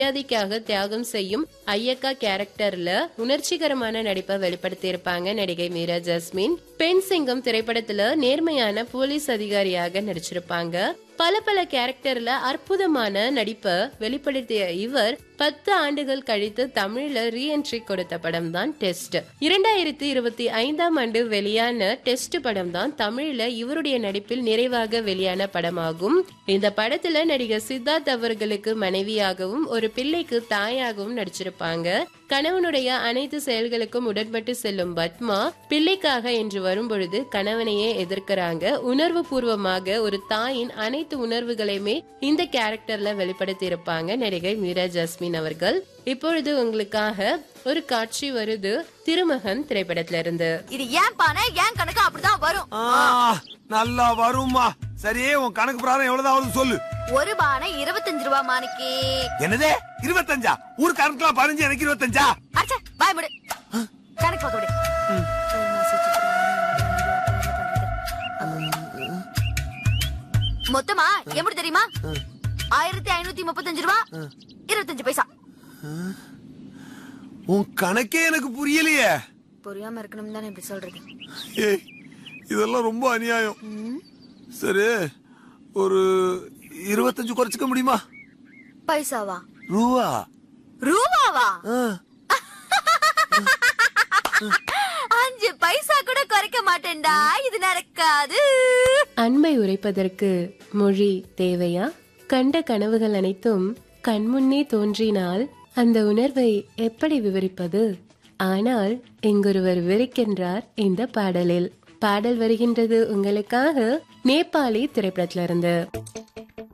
மரியாதைக்காக தியாகம் செய்யும் ஐயக்கா கேரக்டர்ல உணர்ச்சிகரமான நடிப்பை வெளிப்படுத்தி இருப்பாங்க நடிகை மீரா ஜாஸ்மின் பெண் சிங்கம் திரைப்படத்துல நேர்மையான போலீஸ் அதிகாரியாக நடிச்சிருப்பாங்க பல பல கேரக்டர்ல அற்புதமான நடிப்பை வெளிப்படுத்திய இவர் பத்து ஆண்டுகள் கழித்து தமிழ்ல ரீஎன்ட்ரி கொடுத்த படம் தான் டெஸ்ட் இரண்டாயிரத்தி இருபத்தி ஐந்தாம் ஆண்டு வெளியான டெஸ்ட் படம் தான் தமிழ்ல இவருடைய நடிப்பில் நிறைவாக வெளியான படமாகும் இந்த படத்துல நடிகர் சித்தார்த் அவர்களுக்கு மனைவியாகவும் ஒரு பிள்ளைக்கு தாயாகவும் நடிச்சிருப்பாங்க கணவனுடைய அனைத்து செயல்களுக்கும் உடன்பட்டு செல்லும் பத்மா பிள்ளைக்காக என்று வரும்பொழுது கணவனையே எதிர்க்கிறாங்க உணர்வு பூர்வமாக ஒரு தாயின் அனைத்து உணர்வுகளையுமே இந்த கேரக்டர்ல வெளிப்படுத்தி இருப்பாங்க நடிகை மீரா ஜாஸ்மின் அவர்கள் இப்பொழுது உங்களுக்காக ஒரு காட்சி வருது திருமகன் திரைப்படத்துல இருந்து இது ஏன் பானை ஏன் கணக்கு அப்படிதான் வரும் ஆ, நல்லா வரும்மா சரி உன் கணக்கு பிரகாரம் எவ்வளவுதான் ஆகுது சொல்லு ஒரு பானை இருபத்தஞ்சு ரூபா மாணிக்கு என்னதே இருபத்தஞ்சா ஊர் கணக்குலாம் பதினஞ்சு எனக்கு இருபத்தஞ்சா அச்சா பாய் முடு கணக்கு பார்க்க விடு மொத்தமா எப்படி தெரியுமா ஆயிரத்தி ஐநூத்தி முப்பத்தஞ்சு ரூபா இருபத்தஞ்சு பைசா உன் கணக்கே எனக்கு புரியலையே புரியாம இருக்கணும் தானே இப்படி சொல்றது ஏய் இதெல்லாம் ரொம்ப அநியாயம் சரி ஒரு இருபத்தஞ்சு குறைச்சிக்க முடியுமா பைசாவா ரூவா ரூபாவா ஆ, அஞ்சு பைசா கூட குறைக்க மாட்டேன்டா இது நடக்காது அன்பை உரைப்பதற்கு மொழி தேவையா கண்ட கனவுகள் அனைத்தும் கண்முன்னே தோன்றினால் அந்த உணர்வை எப்படி விவரிப்பது ஆனால் இங்கொருவர் விவரிக்கின்றார் இந்த பாடலில் பாடல் வருகின்றது உங்களுக்காக நேபாளி திரைப்படத்திலிருந்து